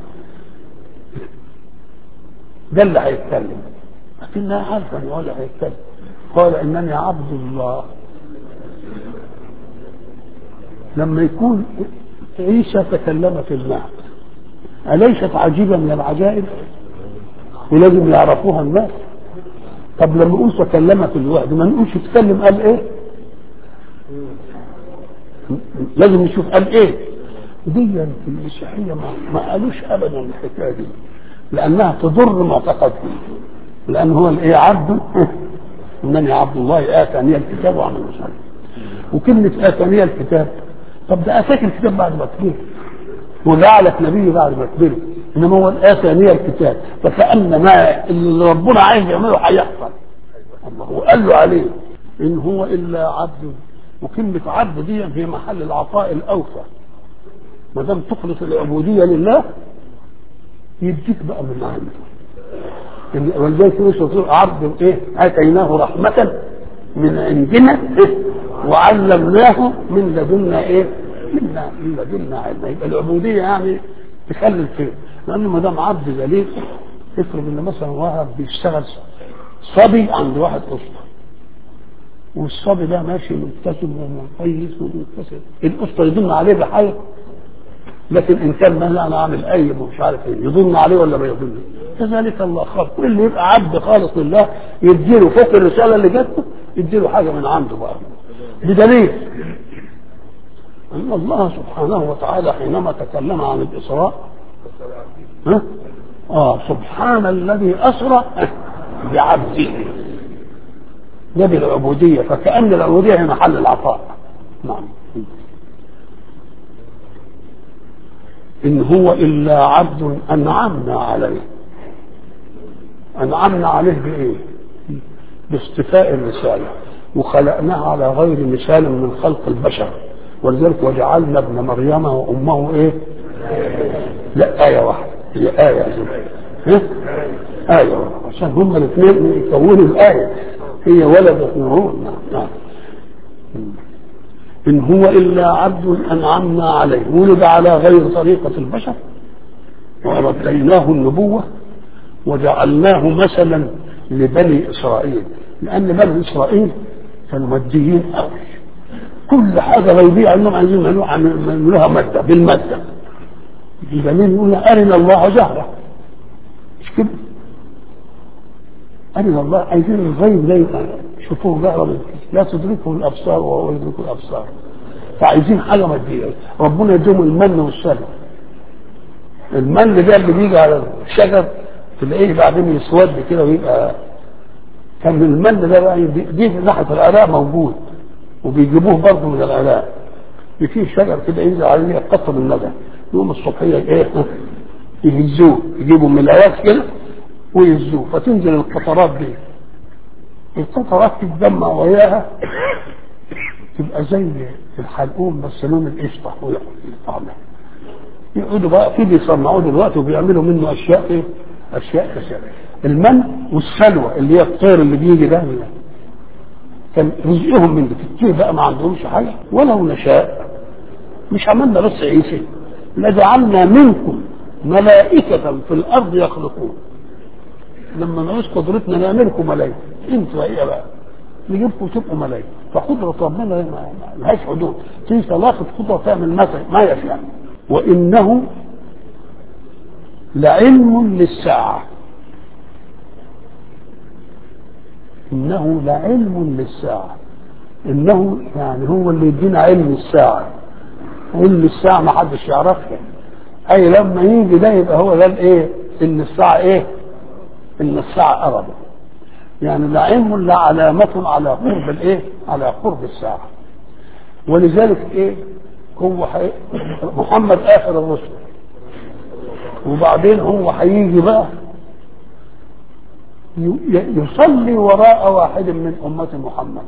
ده اللي هيتكلم لكنها عارفه ان هو اللي هيتكلم قال انني عبد الله لما يكون عيسى تكلم في المهد أليست عجيبة من العجائب ولازم يعرفوها الناس طب لما نقول تكلم في الوحد ما نقولش تكلم قال ايه لازم نشوف قال ايه دي في المسيحية ما, ما قالوش ابدا الحكاية دي لانها تضر معتقدهم لان هو الايه عبد انني عبد الله اتاني الكتاب وعمل مسلم وكلمة اتاني الكتاب طب ده اتاك الكتاب بعد ما كبر وجعلك نبي بعد ما كبر انما هو اتاني الكتاب فكأن ما اللي ربنا عايز يعمله هيحصل الله وقال له عليه ان هو الا عبد وكلمة عبد دي في محل العطاء الاوفى ما دام تخلص العبودية لله يديك بقى من عنده ولذلك يوسف عبد ايه اتيناه رحمة من عندنا إيه؟ وعلمناه من لدنا ايه من من لدنا علما يبقى العبودية يعني تخلي الخير لأنه ما دام عبد ذليل افرض ان مثلا واحد بيشتغل صبي عند واحد اسطى والصبي ده ماشي مبتسم ومقيس ومبتسم الاسطى يضن عليه بحاجه لكن ان كان مثلا انا عامل ايب ومش عارف ايه يضن عليه ولا ما يضن كذلك الله خلق واللي يبقى عبد خالص لله يديله فوق الرساله اللي جاته يديله حاجه من عنده بقى بدليل ان الله سبحانه وتعالى حينما تكلم عن الاسراء ها؟ اه سبحان الذي اسرى بعبده ده بالعبوديه فكان العبوديه هي محل العطاء نعم إن هو إلا عبد أنعمنا عليه أنعمنا عليه بإيه؟ باصطفاء الرسالة وخلقناه على غير مثال من خلق البشر ولذلك وجعلنا ابن مريم وأمه إيه؟ لا آية واحدة هي آية يا زلمة. ها؟ آية واحدة عشان هما الاثنين يكونوا الآية هي ولد نورون نعم إن هو إلا عبد أنعمنا عليه ولد على غير طريقة البشر وأعطيناه النبوة وجعلناه مثلا لبني إسرائيل لأن بني إسرائيل كانوا ماديين قوي كل حاجة غيبية عندهم عايزين يعملوها مادة بالمادة البنين يقول أرنا الله جهرة مش كده أرنا الله عايزين الغيب زي شوفوه جهرة لا تدركه الأبصار وهو يدرك الأبصار فعايزين حاجة مادية ربنا يديهم المن والسلم المن ده اللي بيجي على الشجر تلاقيه بعدين يسود كده ويبقى كان المن ده بقى دي في ناحية العراق موجود وبيجيبوه برضه من العراق في شجر كده ينزل عليه قطر الندى يوم الصبحية ايه يهزوه يجيبوا ملايات كده ويهزوه فتنزل القطرات دي القطرات تتجمع وياها تبقى زي الحلقوم بس لون القشطه طعمها يقعدوا بقى في بيصنعوه دلوقتي وبيعملوا منه اشياء ايه؟ اشياء كثيره المن والسلوى اللي هي الطير اللي بيجي ده كان رزقهم من ده كتير بقى ما عندهمش حاجه ولو نشاء مش عملنا بس عيسى لجعلنا منكم ملائكة في الأرض يخلقون لما نعوز قدرتنا نعملكم ملائكة انتوا هي بقى نجيبكم تبقوا ملائكة فقدرة ربنا ما لهاش حدود في ثلاثة قدرة تعمل مثل ما يشاء وإنه لعلم للساعة إنه لعلم للساعة إنه يعني هو اللي يدينا علم الساعة علم الساعة ما حدش يعرفها أي لما يجي ده يبقى هو ده الإيه إن الساعة إيه إن الساعة قربت يعني لا علم لا علامة على قرب الإيه على قرب الساعة ولذلك إيه هو حي... محمد آخر الرسل وبعدين هو هيجي بقى يصلي وراء واحد من أمة محمد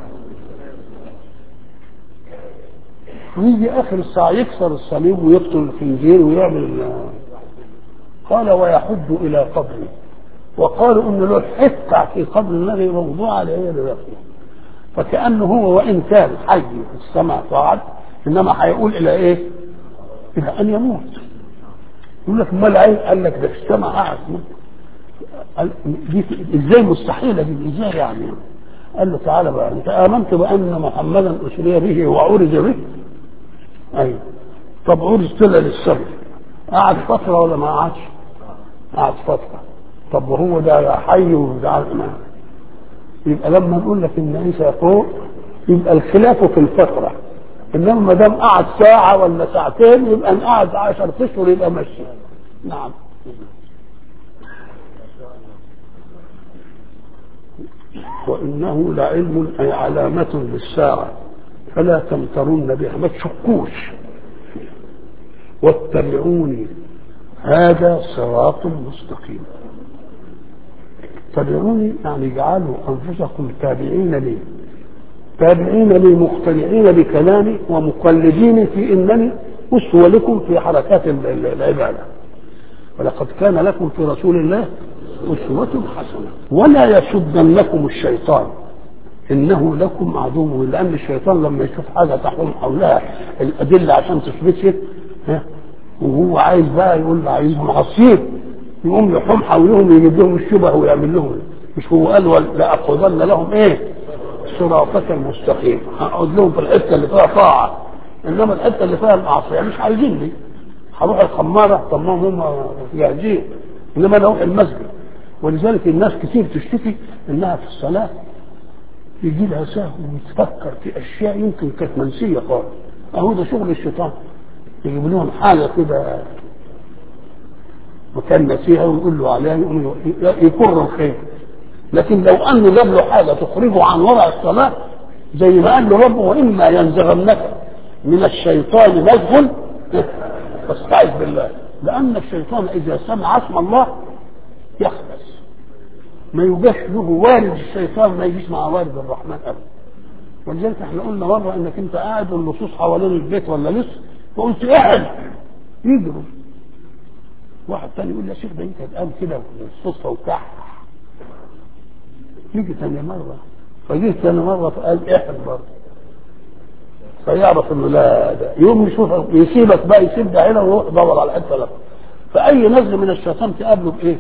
ويجي آخر الساعة يكسر الصليب ويقتل الخنزير ويعمل قال ويحج إلى قبري وقالوا إن له حتة في قبر النبي موضوع على إيه دلوقتي فكأنه هو وإن كان حي في السماء صعد إنما هيقول إلى إيه؟ إلى أن يموت يقول لك امال عين قال لك ده في السماء قاعد دي ازاي مستحيله دي ازاي يعني قال له تعالى بقى انت امنت بان محمدا اسري به وعرج به ايوه طب عرج طلع للسماء قعد فتره ولا ما قعدش قعد فتره طب وهو ده حي وده يبقى لما نقول لك ان عيسى فوق يبقى الخلاف في الفتره انما ما دام قعد ساعه ولا ساعتين يبقى ان قعد 10 اشهر يبقى مشي نعم وانه لعلم اي علامه للساعه فلا تمترن بها ما تشكوش واتبعوني هذا صراط مستقيم اتبعوني يعني اجعلوا انفسكم تابعين لي تابعين لي مقتنعين بكلامي ومقلدين في انني اسوه لكم في حركات العباده ولقد كان لكم في رسول الله اسوه حسنه ولا يصدنكم الشيطان انه لكم عدو لان الشيطان لما يشوف حاجه تحوم حولها الادله عشان تثبتها ها وهو عايز بقى يقول عايزهم عصير يقوم يحوم حولهم يجيب لهم الشبه ويعمل لهم مش هو قال لاقعدن لهم ايه صراطك المستقيم هقعد لهم في الحته اللي فيها طاعه انما الحته اللي فيها المعصيه مش عايزيني هروح الخماره طب ما هم جاهزين انما انا اروح المسجد ولذلك الناس كتير تشتكي انها في الصلاه يجي لها سهو وتفكر في اشياء يمكن كانت منسيه خالص اهو ده شغل الشيطان يجيب لهم حاجه كده وكان نسيها ويقول له عليها يقوم يكر الخير لكن لو انه جاب له حاجه تخرجه عن وضع الصلاه زي ما قال له ربه واما ينزغنك من الشيطان نزغ فاستعذ بالله لان الشيطان اذا سمع اسم الله يخبث ما يباش له وارد الشيطان ما يجيش مع وارد الرحمن ابدا ولذلك احنا قلنا مره انك انت قاعد واللصوص حوالين البيت ولا لسه فقلت اقعد يجروا واحد تاني يقول يا شيخ ده انت قال كده الصدفه وبتاع يجي تاني مره فجيت تاني مره فقال احد برضه فيعرف انه لا ده يوم يشوف يسيبك بقى يسيب ده هنا ويروح يدور على حته لك فاي نزل من الشيطان تقابله بايه؟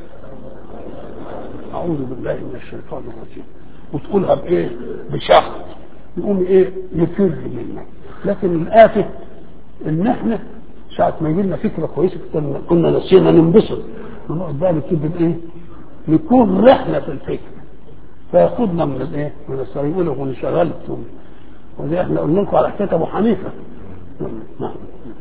اعوذ بالله من الشيطان الرجيم وتقولها بايه؟ بشخص يقوم ايه؟ يفر منك لكن الآفة ان احنا ساعة ما يجي لنا فكرة كويسة كنا نسينا ننبسط ونقعد بقى نكتب ايه؟ نكون رحلة في الفكر فياخدنا من الايه؟ من السرير يقول لك انشغلتم ودي احنا قلنا لكم على حكايه ابو حنيفه نعم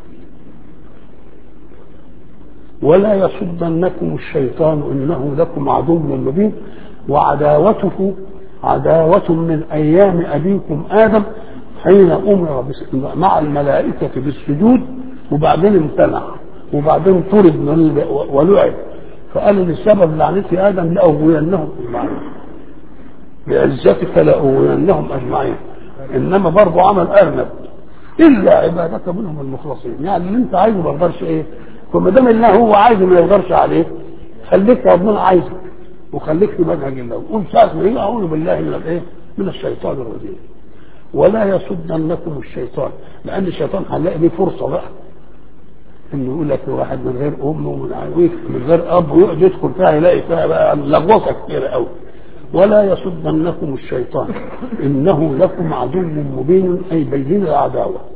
ولا يصدنكم الشيطان انه لكم عدو مبين وعداوته عداوة من أيام أبيكم آدم حين أمر مع الملائكة بالسجود وبعدين امتنع وبعدين طرد من ال- ولعب فقال ان السبب لعنتي ادم لاغوينهم اجمعين بعزتك لاغوينهم اجمعين انما برضه عمل ارنب الا عبادك منهم المخلصين يعني اللي انت عايزه ما يقدرش ايه فما دام الله هو عايزه ما يقدرش عليه خليك ربنا عايزك وخليك في منهج الله وقول ساعه ما يجي اعوذ بالله من الايه من الشيطان الرجيم ولا يصدنكم الشيطان لان الشيطان هنلاقي ليه فرصه بقى انه يقول لك واحد من غير ام ومن عويك من غير اب ويقعد يدخل فيها يلاقي فيها بقى لغوصه كتير قوي ولا يصدنكم الشيطان انه لكم عدو مبين اي بين العداوه